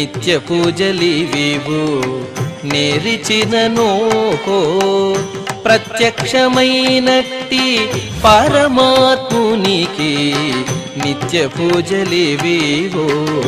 నిత్య పూజలివివు నేరిచినను ప్రత్యక్షమైనట్టి పరమాత్మునికి నిత్య పూజలివివో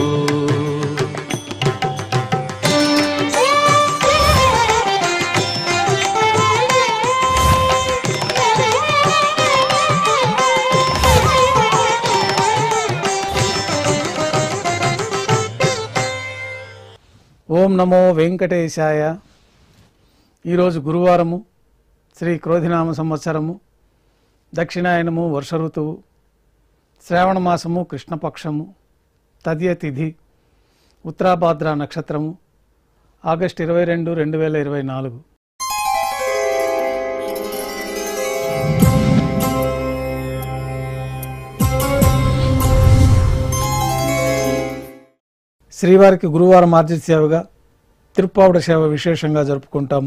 ఓం నమో వెంకటేశాయ ఈరోజు గురువారము శ్రీ క్రోధినామ సంవత్సరము దక్షిణాయనము వర్ష ఋతువు శ్రావణ మాసము కృష్ణపక్షము తదియ తిథి ఉత్తరాభాద్ర నక్షత్రము ఆగస్టు ఇరవై రెండు రెండు వేల ఇరవై నాలుగు శ్రీవారికి గురువారం ఆర్జిత సేవగా తిరుప్పావుడ సేవ విశేషంగా జరుపుకుంటాము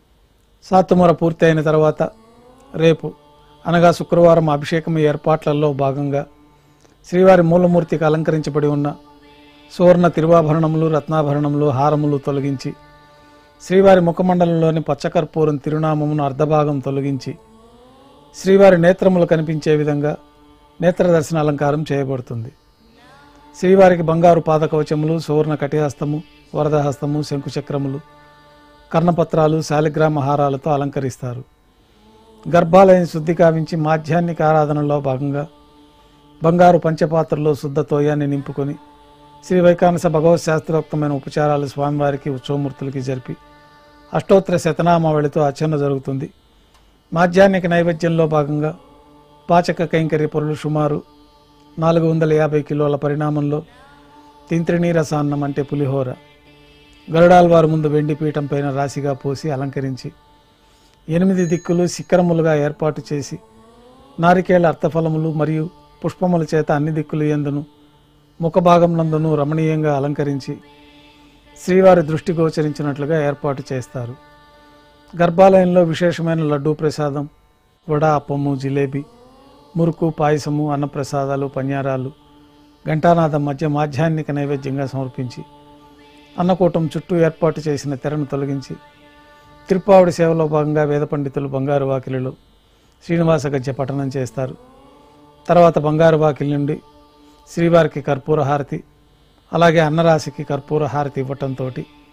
సాతుమర పూర్తి అయిన తర్వాత రేపు అనగా శుక్రవారం అభిషేకం ఏర్పాట్లలో భాగంగా శ్రీవారి మూలమూర్తికి అలంకరించబడి ఉన్న సువర్ణ తిరువాభరణములు రత్నాభరణములు హారములు తొలగించి శ్రీవారి ముఖమండలంలోని పచ్చకర్పూరం తిరునామమును అర్ధభాగం తొలగించి శ్రీవారి నేత్రములు కనిపించే విధంగా నేత్ర దర్శన అలంకారం చేయబడుతుంది శ్రీవారికి బంగారు పాదకవచములు సువర్ణ కటిహస్తము వరదహస్తము శంకుచక్రములు కర్ణపత్రాలు శాలిగ్రామ హారాలతో అలంకరిస్తారు గర్భాలయం శుద్ధి కావించి మాధ్యాన్నిక ఆరాధనలో భాగంగా బంగారు పంచపాత్రలో శుద్ధ తోయాన్ని నింపుకొని శ్రీ వైకానస భగవత్ శాస్త్రోక్తమైన ఉపచారాలు స్వామివారికి ఉత్సవమూర్తులకి జరిపి అష్టోత్తర శతనామావళితో అర్చన జరుగుతుంది మాధ్యాన్నిక నైవేద్యంలో భాగంగా పాచక కైంకర్య పొరులు సుమారు నాలుగు వందల యాభై కిలోల పరిణామంలో తింత్రిణీ రసాన్నం అంటే పులిహోర గరుడాల్వారు ముందు వెండి పీఠం పైన రాశిగా పోసి అలంకరించి ఎనిమిది దిక్కులు శిఖరములుగా ఏర్పాటు చేసి నారికేళ అర్థఫలములు మరియు పుష్పముల చేత అన్ని దిక్కులు ఎందును ముఖభాగం నందును రమణీయంగా అలంకరించి శ్రీవారి దృష్టి గోచరించినట్లుగా ఏర్పాటు చేస్తారు గర్భాలయంలో విశేషమైన లడ్డూ ప్రసాదం వడ అప్పము జిలేబీ మురుకు పాయసము అన్నప్రసాదాలు పన్యారాలు ఘంటానాదం మధ్య మాధ్యాన్నిక నైవేద్యంగా సమర్పించి అన్నకూటం చుట్టూ ఏర్పాటు చేసిన తెరను తొలగించి తిరుప్పావుడి సేవలో భాగంగా వేద పండితులు బంగారు వాకిలిలో శ్రీనివాస గద్య పఠనం చేస్తారు తర్వాత బంగారు వాకిలి నుండి శ్రీవారికి కర్పూర హారతి అలాగే అన్నరాశికి కర్పూర హారతి ఇవ్వటంతో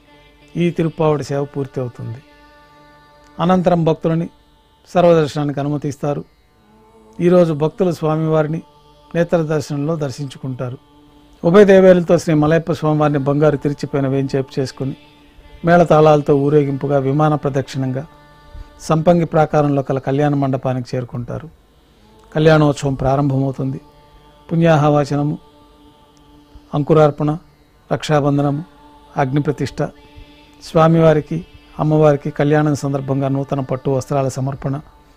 ఈ తిరుప్పావుడి సేవ పూర్తి అవుతుంది అనంతరం భక్తులని సర్వదర్శనానికి అనుమతిస్తారు ఈరోజు భక్తులు స్వామివారిని నేత్ర దర్శనంలో దర్శించుకుంటారు ఉభయ దేవేలతో శ్రీ మలయప్ప స్వామివారిని బంగారు తిరిచిపోయిన వేంచేపు చేసుకుని మేళతాళాలతో ఊరేగింపుగా విమాన ప్రదక్షిణంగా సంపంగి ప్రాకారంలో కల కళ్యాణ మండపానికి చేరుకుంటారు కళ్యాణోత్సవం ప్రారంభమవుతుంది పుణ్యాహవాచనము అంకురార్పణ రక్షాబంధనము అగ్నిప్రతిష్ఠ స్వామివారికి అమ్మవారికి కళ్యాణం సందర్భంగా నూతన పట్టు వస్త్రాల సమర్పణ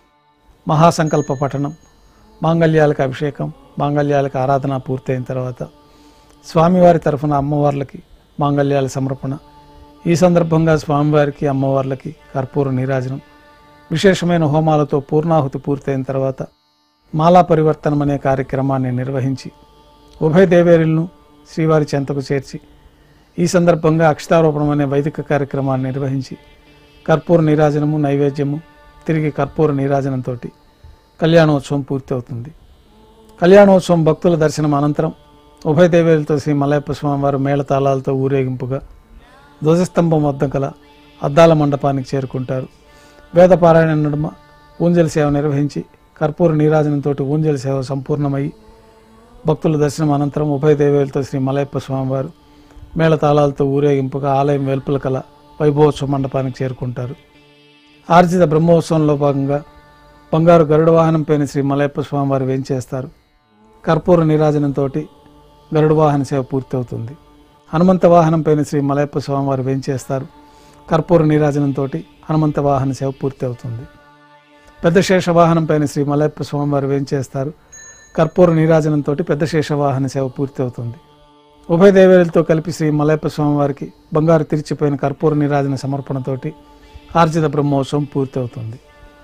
మహాసంకల్ప పఠనం మాంగళ్యాలకు అభిషేకం మాంగళ్యాలకు ఆరాధన పూర్తయిన తర్వాత స్వామివారి తరఫున అమ్మవార్లకి మాంగళ్యాల సమర్పణ ఈ సందర్భంగా స్వామివారికి అమ్మవార్లకి కర్పూర నీరాజనం విశేషమైన హోమాలతో పూర్ణాహుతి పూర్తయిన తర్వాత మాలా పరివర్తనం అనే కార్యక్రమాన్ని నిర్వహించి ఉభయ దేవేరులను శ్రీవారి చెంతకు చేర్చి ఈ సందర్భంగా అక్షతారోపణం అనే వైదిక కార్యక్రమాన్ని నిర్వహించి కర్పూర నీరాజనము నైవేద్యము తిరిగి కర్పూర నీరాజనంతో కళ్యాణోత్సవం పూర్తి అవుతుంది కళ్యాణోత్సవం భక్తుల దర్శనం అనంతరం ఉభయ దేవేలతో శ్రీ మలయప్ప స్వామివారు మేళతాళాలతో ఊరేగింపుగా ధ్వజస్తంభం వద్ద గల అద్దాల మండపానికి చేరుకుంటారు వేదపారాయణ నడుమ ఊంజల సేవ నిర్వహించి కర్పూర నీరాజనంతో ఊంజల సేవ సంపూర్ణమై భక్తుల దర్శనం అనంతరం ఉభయ దేవేలతో శ్రీ మలయప్ప స్వామివారు మేళతాళాలతో ఊరేగింపుగా ఆలయం వెలుపల కల వైభవోత్సవ మండపానికి చేరుకుంటారు ఆర్జిత బ్రహ్మోత్సవంలో భాగంగా బంగారు గరుడ వాహనం పైన శ్రీ మలయప్ప స్వామివారు వేంచేస్తారు కర్పూర నీరాజనంతో గరుడ వాహన సేవ పూర్తి అవుతుంది హనుమంత వాహనం పైన శ్రీ మలయప్ప స్వామివారు వేంచేస్తారు కర్పూర నీరాజనంతో హనుమంత వాహన సేవ పూర్తి అవుతుంది పెద్ద శేష వాహనం పైన శ్రీ మలయప్ప స్వామివారు వేంచేస్తారు కర్పూర నీరాజనంతో పెద్ద శేష వాహన సేవ పూర్తి అవుతుంది ఉభయ దేవేలతో కలిపి శ్రీ మలయప్ప స్వామివారికి బంగారు తిరిచిపోయిన కర్పూర నీరాజన సమర్పణతోటి ఆర్జిత బ్రహ్మోత్సవం పూర్తి అవుతుంది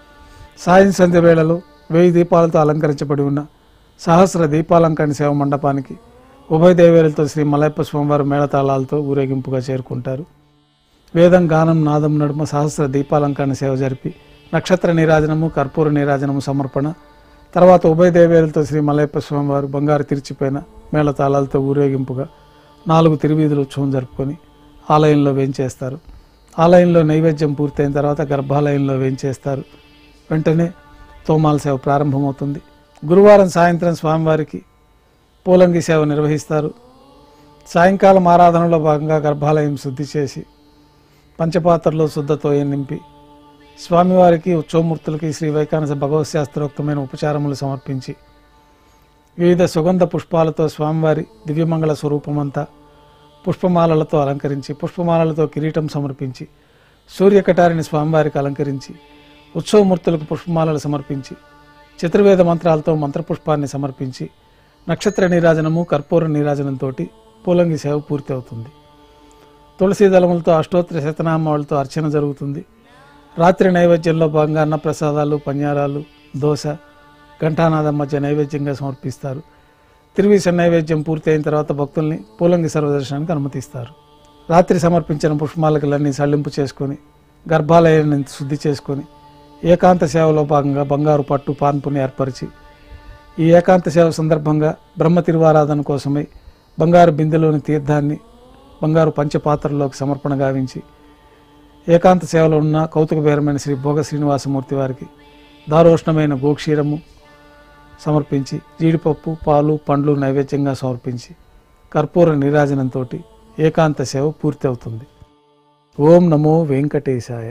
సాయం సంధ్య వేళలో వెయ్యి దీపాలతో అలంకరించబడి ఉన్న సహస్ర దీపాలంకరణ సేవ మండపానికి ఉభయ దేవేలతో శ్రీ మలయప్ప స్వామివారు మేళతాళాలతో ఊరేగింపుగా చేరుకుంటారు వేదం గానం నాదం నడుమ సహస్ర దీపాలంకరణ సేవ జరిపి నక్షత్ర నీరాజనము కర్పూర నీరాజనము సమర్పణ తర్వాత ఉభయ దేవేలతో శ్రీ మలయప్ప స్వామివారు బంగారు తిరిచిపోయిన మేళతాళాలతో ఊరేగింపుగా నాలుగు తిరువీధులు ఉత్సవం జరుపుకొని ఆలయంలో వేంచేస్తారు ఆలయంలో నైవేద్యం పూర్తయిన తర్వాత గర్భాలయంలో వేంచేస్తారు వెంటనే తోమాల సేవ ప్రారంభమవుతుంది గురువారం సాయంత్రం స్వామివారికి పూలంగి సేవ నిర్వహిస్తారు సాయంకాలం ఆరాధనలో భాగంగా గర్భాలయం శుద్ధి చేసి పంచపాత్రలో శుద్ధతో నింపి స్వామివారికి ఉత్సవమూర్తులకి శ్రీ వైకానస భగవత్ శాస్త్రోక్తమైన ఉపచారములు సమర్పించి వివిధ సుగంధ పుష్పాలతో స్వామివారి దివ్యమంగళ స్వరూపమంతా పుష్పమాలలతో అలంకరించి పుష్పమాలలతో కిరీటం సమర్పించి సూర్యకటారిని స్వామివారికి అలంకరించి ఉత్సవమూర్తులకు పుష్పమాలలు సమర్పించి చతుర్వేద మంత్రాలతో మంత్రపుష్పాన్ని సమర్పించి నక్షత్ర నీరాజనము కర్పూర నీరాజనంతో పూలంగి సేవ పూర్తి అవుతుంది తులసి దళములతో అష్టోత్తర శతనామాలతో అర్చన జరుగుతుంది రాత్రి నైవేద్యంలో భాగంగా అన్నప్రసాదాలు పన్యారాలు దోశ ఘంటానాదం మధ్య నైవేద్యంగా సమర్పిస్తారు తిరువీస నైవేద్యం పూర్తి అయిన తర్వాత భక్తుల్ని పూలంగి సర్వదర్శనానికి అనుమతిస్తారు రాత్రి సమర్పించిన పుష్పమాలకులన్నీ సళ్లింపు చేసుకొని గర్భాలయాన్ని శుద్ధి చేసుకొని ఏకాంత సేవలో భాగంగా బంగారు పట్టు పాన్పుని ఏర్పరిచి ఈ ఏకాంత సేవ సందర్భంగా బ్రహ్మ తిరువారాధన కోసమై బంగారు బిందెలోని తీర్థాన్ని బంగారు పంచపాత్రలోకి సమర్పణ గావించి ఏకాంత సేవలో ఉన్న కౌతుకబేరమైన శ్రీ భోగ శ్రీనివాసమూర్తి వారికి దారోష్ణమైన గోక్షీరము సమర్పించి జీడిపప్పు పాలు పండ్లు నైవేద్యంగా సమర్పించి కర్పూర నీరాజనంతో ఏకాంత సేవ పూర్తి అవుతుంది ఓం నమో వెంకటేశాయ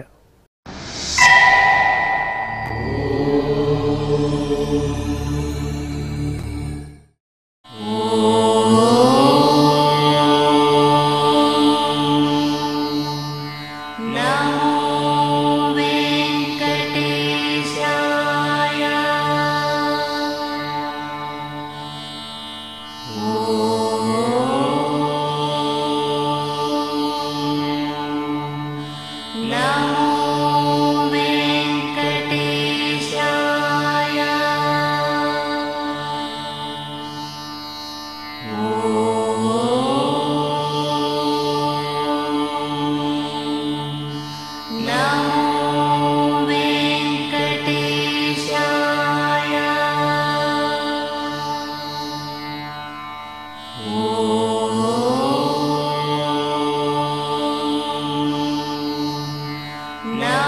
नमो वेङ्कटेशाय नमो वेङ्कटेशाय नमो वेङ्कटेशाय नमो